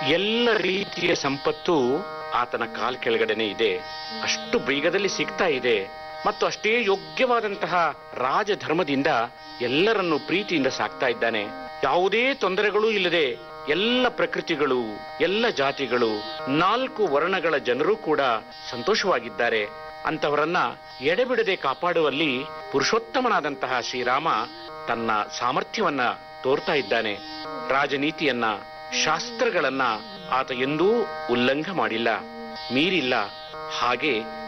ಎಲ್ಲ ರೀತಿಯ ಸಂಪತ್ತು ಆತನ ಕಾಲ್ ಕೆಳಗಡೆನೆ ಇದೆ ಅಷ್ಟು ಬೇಗದಲ್ಲಿ ಸಿಗ್ತಾ ಇದೆ ಮತ್ತು ಅಷ್ಟೇ ಯೋಗ್ಯವಾದಂತಹ ರಾಜಧರ್ಮದಿಂದ ಎಲ್ಲರನ್ನು ಪ್ರೀತಿಯಿಂದ ಸಾಕ್ತಾ ಇದ್ದಾನೆ ಯಾವುದೇ ತೊಂದರೆಗಳೂ ಇಲ್ಲದೆ ಎಲ್ಲ ಪ್ರಕೃತಿಗಳು ಎಲ್ಲ ಜಾತಿಗಳು ನಾಲ್ಕು ವರ್ಣಗಳ ಜನರು ಕೂಡ ಸಂತೋಷವಾಗಿದ್ದಾರೆ ಅಂತವರನ್ನ ಎಡೆಬಿಡದೆ ಕಾಪಾಡುವಲ್ಲಿ ಪುರುಷೋತ್ತಮನಾದಂತಹ ಶ್ರೀರಾಮ ತನ್ನ ಸಾಮರ್ಥ್ಯವನ್ನ ತೋರ್ತಾ ಇದ್ದಾನೆ ರಾಜನೀತಿಯನ್ನ ಶಾಸ್ತ್ರಗಳನ್ನ ಆತ ಎಂದೂ ಉಲ್ಲಂಘ ಮಾಡಿಲ್ಲ ಮೀರಿಲ್ಲ ಹಾಗೆ